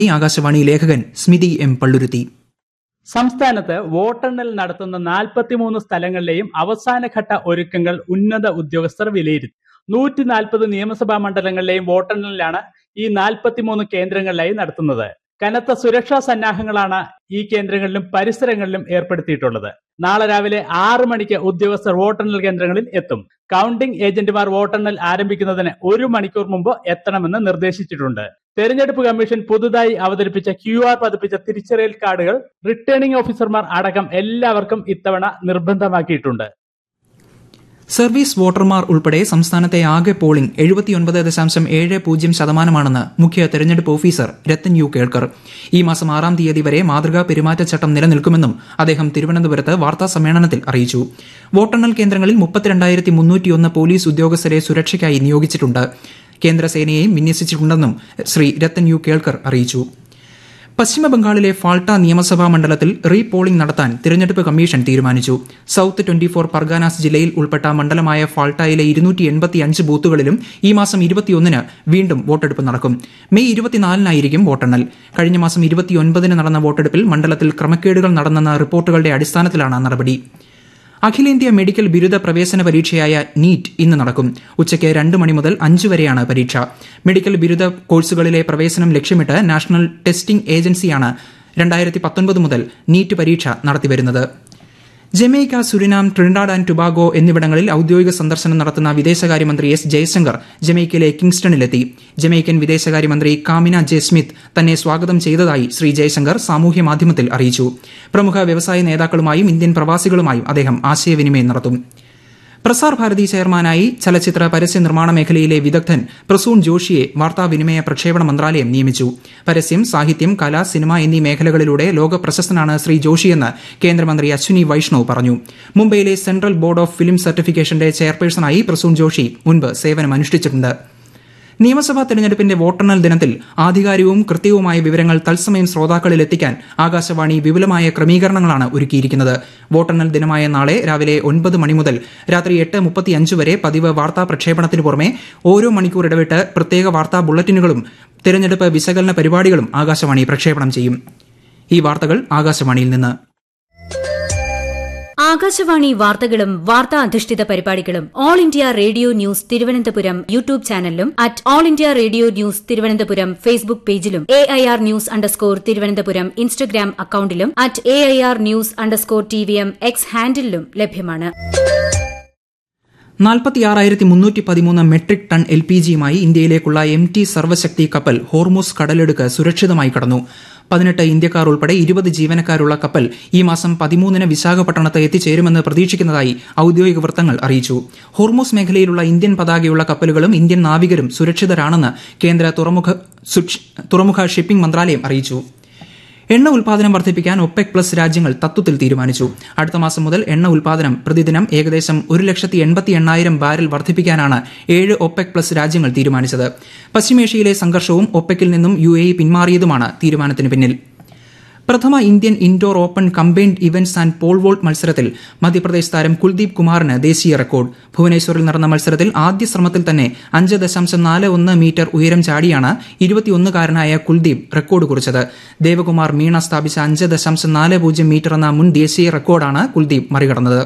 ആകാശവാണി ലേഖകൻ സ്മിതി എം പള്ളുരുത്തി സംസ്ഥാനത്ത് വോട്ടെണ്ണൽ നടത്തുന്ന നാൽപ്പത്തിമൂന്ന് സ്ഥലങ്ങളിലെയും അവസാനഘട്ട ഒരുക്കങ്ങൾ ഉന്നത ഉദ്യോഗസ്ഥർ വിലയിരുത്തി നൂറ്റി നാൽപ്പത് നിയമസഭാ മണ്ഡലങ്ങളിലെയും വോട്ടെണ്ണലിലാണ് ഈ നാൽപ്പത്തിമൂന്ന് കേന്ദ്രങ്ങളിലായി നടത്തുന്നത് കനത്ത സുരക്ഷാ സന്നാഹങ്ങളാണ് ഈ കേന്ദ്രങ്ങളിലും പരിസരങ്ങളിലും ഏർപ്പെടുത്തിയിട്ടുള്ളത് നാളെ രാവിലെ ആറ് മണിക്ക് ഉദ്യോഗസ്ഥർ വോട്ടെണ്ണൽ കേന്ദ്രങ്ങളിൽ എത്തും കൗണ്ടിംഗ് ഏജന്റുമാർ വോട്ടെണ്ണൽ ആരംഭിക്കുന്നതിന് ഒരു മണിക്കൂർ മുമ്പ് എത്തണമെന്ന് നിർദ്ദേശിച്ചിട്ടുണ്ട് തെരഞ്ഞെടുപ്പ് കമ്മീഷൻ പുതുതായി അവതരിപ്പിച്ച ക്യു ആർ പതിപ്പിച്ച തിരിച്ചറിയൽ കാർഡുകൾ റിട്ടേണിംഗ് ഓഫീസർമാർ അടക്കം എല്ലാവർക്കും ഇത്തവണ നിർബന്ധമാക്കിയിട്ടുണ്ട് സർവീസ് വോട്ടർമാർ ഉൾപ്പെടെ സംസ്ഥാനത്തെ ആകെ പോളിംഗ് എഴുപത്തിയൊൻപത് ദശാംശം ഏഴ് പൂജ്യം ശതമാനമാണെന്ന് മുഖ്യ തെരഞ്ഞെടുപ്പ് ഓഫീസർ രത്തൻ യു കേൾക്കർ ഈ മാസം ആറാം തീയതി വരെ മാതൃകാ പെരുമാറ്റച്ചട്ടം നിലനിൽക്കുമെന്നും അദ്ദേഹം തിരുവനന്തപുരത്ത് വാർത്താ സമ്മേളനത്തിൽ അറിയിച്ചു വോട്ടെണ്ണൽ കേന്ദ്രങ്ങളിൽ മുപ്പത്തിരണ്ടായിരത്തി മുന്നൂറ്റിയൊന്ന് പോലീസ് ഉദ്യോഗസ്ഥരെ സുരക്ഷയ്ക്കായി നിയോഗിച്ചിട്ടുണ്ട് കേന്ദ്രസേനയെയും വിന്യസിച്ചിട്ടുണ്ടെന്നും ശ്രീ രത്തൻ യു കേൾക്കർ അറിയിച്ചു പശ്ചിമബംഗാളിലെ ഫാൾട്ട നിയമസഭാ മണ്ഡലത്തിൽ റീ പോളിംഗ് നടത്താൻ തിരഞ്ഞെടുപ്പ് കമ്മീഷൻ തീരുമാനിച്ചു സൌത്ത് ട്വന്റി ഫോർ പർഗാനാസ് ജില്ലയിൽ ഉൾപ്പെട്ട മണ്ഡലമായ ഫാൾട്ടയിലെ ഇരുന്നൂറ്റി എൺപത്തിയഞ്ച് ബൂത്തുകളിലും ഈ മാസം ഇരുപത്തിയൊന്നിന് വീണ്ടും വോട്ടെടുപ്പ് നടക്കും മെയ് ഇരുപത്തിനാലിനായിരിക്കും വോട്ടെണ്ണൽ കഴിഞ്ഞ മാസം ഇരുപത്തിയൊൻപതിന് നടന്ന വോട്ടെടുപ്പിൽ മണ്ഡലത്തിൽ ക്രമക്കേടുകൾ നടന്നെന്ന റിപ്പോർട്ടുകളുടെ അടിസ്ഥാനത്തിലാണ് നടപടി അഖിലേന്ത്യാ മെഡിക്കൽ ബിരുദ പ്രവേശന പരീക്ഷയായ നീറ്റ് ഇന്ന് നടക്കും ഉച്ചയ്ക്ക് രണ്ട് മണി മുതൽ അഞ്ച് വരെയാണ് പരീക്ഷ മെഡിക്കൽ ബിരുദ കോഴ്സുകളിലെ പ്രവേശനം ലക്ഷ്യമിട്ട് നാഷണൽ ടെസ്റ്റിംഗ് ഏജൻസിയാണ് രണ്ടായിരത്തി പത്തൊൻപത് മുതൽ നീറ്റ് പരീക്ഷ നടത്തിവരുന്നത് Jamaica Suriname Trinidad and Tobago എന്നിവിടങ്ങളിൽ ഔദ്യോഗിക സന്ദർശനം നടത്തുന്ന വിദേശകാര്യമന്ത്രി എസ് ജയശങ്കർ ജമൈക്കയിലെ കിങ്സ്റ്റണിലെത്തി ജമൈക്കൻ വിദേശകാര്യമന്ത്രി കാമിന ജെ സ്മിത്ത് തന്നെ സ്വാഗതം ചെയ്തതായി ശ്രീ ജയശങ്കർ സാമൂഹ്യ മാധ്യമത്തിൽ അറിയിച്ചു പ്രമുഖ വ്യവസായ നേതാക്കളുമായും ഇന്ത്യൻ പ്രവാസികളുമായും അദ്ദേഹം ആശയവിനിമയം നടത്തും പ്രസാർ ഭാരതി ചെയർമാനായി ചലച്ചിത്ര പരസ്യ നിർമ്മാണ മേഖലയിലെ വിദഗ്ധൻ പ്രസൂൺ ജോഷിയെ വാർത്താവിനിമയ പ്രക്ഷേപണ മന്ത്രാലയം നിയമിച്ചു പരസ്യം സാഹിത്യം കല സിനിമ എന്നീ മേഖലകളിലൂടെ ലോക പ്രശസ്തനാണ് ശ്രീ ജോഷിയെന്ന് കേന്ദ്രമന്ത്രി അശ്വിനി വൈഷ്ണവ് പറഞ്ഞു മുംബൈയിലെ സെൻട്രൽ ബോർഡ് ഓഫ് ഫിലിം സർട്ടിഫിക്കേഷന്റെ ചെയർപേഴ്സണായി പ്രസൂൺ ജോഷി മുൻപ് സേവനമനുഷ്ഠിച്ചിട്ടുണ്ട് നിയമസഭാ തെരഞ്ഞെടുപ്പിന്റെ വോട്ടെണ്ണൽ ദിനത്തിൽ ആധികാരികവും കൃത്യവുമായ വിവരങ്ങൾ തത്സമയം ശ്രോതാക്കളിൽ എത്തിക്കാൻ ആകാശവാണി വിപുലമായ ക്രമീകരണങ്ങളാണ് ഒരുക്കിയിരിക്കുന്നത് വോട്ടെണ്ണൽ ദിനമായ നാളെ രാവിലെ ഒൻപത് മണി മുതൽ രാത്രി എട്ട് മുപ്പത്തിയഞ്ച് വരെ പതിവ് വാർത്താ പ്രക്ഷേപണത്തിന് പുറമെ ഓരോ മണിക്കൂർ ഇടവിട്ട് പ്രത്യേക വാർത്താ ബുള്ളറ്റിനുകളും തെരഞ്ഞെടുപ്പ് വിശകലന പരിപാടികളും ആകാശവാണി പ്രക്ഷേപണം ചെയ്യും ഈ വാർത്തകൾ ആകാശവാണിയിൽ നിന്ന് ആകാശവാണി വാർത്തകളും വാർത്താ അധിഷ്ഠിത പരിപാടികളും all India radio news Thiruvananthapuram YouTube ചാനലിലും at all India radio news Thiruvananthapuram Facebook പേജിലും A I R news underscore Thiruvananthapuram Instagram അക്കൌണ്ടിലും at A I R news underscore T V M X ഹാൻഡിലും ലഭ്യമാണ് നാൽപ്പത്തിയാറായിരത്തി മുന്നൂറ്റി പതിമൂന്ന് മെട്രിക് ടൺ എൽ പി ജിയുമായി ഇന്ത്യയിലേക്കുള്ള എം ടി സർവശക്തി കപ്പൽ ഹോർമൂസ് കടലെടുക്ക് സുരക്ഷിതമായി കടന്നു പതിനെട്ട് ഇന്ത്യക്കാർ ഉൾപ്പെടെ ഇരുപത് ജീവനക്കാരുള്ള കപ്പൽ ഈ മാസം പതിമൂന്നിന് വിശാഖപട്ടണത്ത് എത്തിച്ചേരുമെന്ന് പ്രതീക്ഷിക്കുന്നതായി ഔദ്യോഗിക വൃത്തങ്ങൾ അറിയിച്ചു ഹോർമൂസ് മേഖലയിലുള്ള ഇന്ത്യൻ പതാകയുള്ള കപ്പലുകളും ഇന്ത്യൻ നാവികരും സുരക്ഷിതരാണെന്ന് കേന്ദ്ര തുറമുഖ ഷിപ്പിംഗ് മന്ത്രാലയം അറിയിച്ചു എണ്ണ ഉൽപാദനം വർദ്ധിപ്പിക്കാൻ ഒപെക് പ്ലസ് രാജ്യങ്ങൾ തത്വത്തിൽ തീരുമാനിച്ചു അടുത്ത മാസം മുതൽ എണ്ണ ഉൽപാദനം പ്രതിദിനം ഏകദേശം ഒരു ലക്ഷത്തി എൺപത്തി എണ്ണായിരം ബാരൽ വർദ്ധിപ്പിക്കാനാണ് ഏഴ് ഒപെക് പ്ലസ് രാജ്യങ്ങൾ തീരുമാനിച്ചത് പശ്ചിമേഷ്യയിലെ സംഘർഷവും ഒപെക്കിൽ നിന്നും യു എ പിന്മാറിയതുമാണ് തീരുമാനത്തിന് പിന്നിൽ പ്രഥമ Indian indoor open combined events and pole vault മത്സരത്തിൽ മധ്യപ്രദേശ് താരം കുൽദീപ് കുമാറിന് ദേശീയ റെക്കോർഡ് ഭുവനേശ്വറിൽ നടന്ന മത്സരത്തിൽ ആദ്യ ശ്രമത്തിൽ തന്നെ അഞ്ച് ദശാംശം നാല് ഒന്ന് മീറ്റർ ഉയരം ചാടിയാണ് ഇരുപത്തിയൊന്നുകാരനായ കുൽദീപ് റെക്കോർഡ് കുറിച്ചത് ദേവകുമാർ മീണ സ്ഥാപിച്ച അഞ്ച് ദശാംശം നാല് പൂജ്യം മീറ്റർ എന്ന മുൻ ദേശീയ റെക്കോർഡാണ് കുൽദീപ് മറികടന്നത്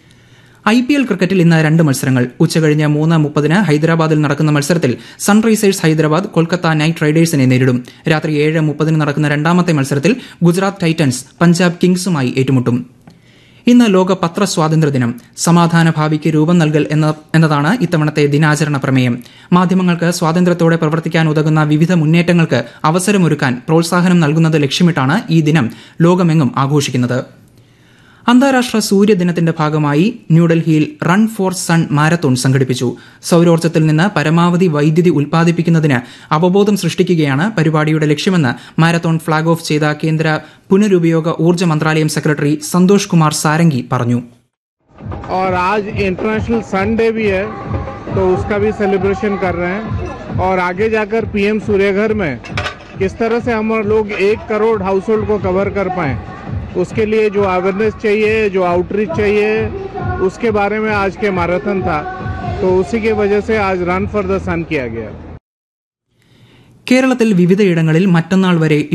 ഐ പി എൽ ക്രിക്കറ്റിൽ ഇന്ന് രണ്ട് മത്സരങ്ങൾ ഉച്ചകഴിഞ്ഞ് മൂന്ന് മുപ്പതിന് ഹൈദരാബാദിൽ നടക്കുന്ന മത്സരത്തിൽ സൺറൈസേഴ്സ് ഹൈദരാബാദ് കൊൽക്കത്ത നൈറ്റ് റൈഡേഴ്സിനെ നേരിടും രാത്രി ഏഴ് മുപ്പതിന് നടക്കുന്ന രണ്ടാമത്തെ മത്സരത്തിൽ ഗുജറാത്ത് ടൈറ്റൻസ് പഞ്ചാബ് കിങ്സുമായി ഏറ്റുമുട്ടും ഇന്ന് ലോക പത്ര സ്വാതന്ത്ര്യ ദിനം സമാധാന ഭാവിക്ക് രൂപം നൽകൽ എന്ന എന്നതാണ് ഇത്തവണത്തെ ദിനാചരണ പ്രമേയം മാധ്യമങ്ങൾക്ക് സ്വാതന്ത്ര്യത്തോടെ പ്രവർത്തിക്കാൻ ഉതകുന്ന വിവിധ മുന്നേറ്റങ്ങൾക്ക് അവസരമൊരുക്കാൻ പ്രോത്സാഹനം നൽകുന്നത് ലക്ഷ്യമിട്ടാണ് ഈ ദിനം ലോകമെങ്ങും ആഘോഷിക്കുന്നത് അന്താരാഷ്ട്ര സൂര്യദിനത്തിന്റെ ഭാഗമായി ന്യൂഡൽഹിയിൽ റൺ ഫോർ സൺ മാരത്തോൺ സംഘടിപ്പിച്ചു സൌരോർജ്ജത്തിൽ നിന്ന് പരമാവധി വൈദ്യുതി ഉൽപ്പാദിപ്പിക്കുന്നതിന് അവബോധം സൃഷ്ടിക്കുകയാണ് പരിപാടിയുടെ ലക്ഷ്യമെന്ന് മാരത്തോൺ ഫ്ളാഗ് ഓഫ് ചെയ്ത കേന്ദ്ര പുനരുപയോഗ ഊർജ്ജ മന്ത്രാലയം സെക്രട്ടറി സന്തോഷ് കുമാർ സാരംഗി പറഞ്ഞു और आज इंटरनेशनल सन डे भी है तो उसका भी सेलिब्रेशन कर रहे हैं और आगे जाकर पीएम सूर्यघर में किस तरह से हम लोग एक करोड़ हाउस होल्ड को कवर कर पाएं उसके लिए जो अवेयरनेस चाहिए जो आउटरीच चाहिए उसके बारे में आज के मैराथन था तो उसी की वजह से आज रन फॉर द सन किया गया കേരളത്തിൽ വിവിധയിടങ്ങളിൽ മറ്റന്നാൾ വരെ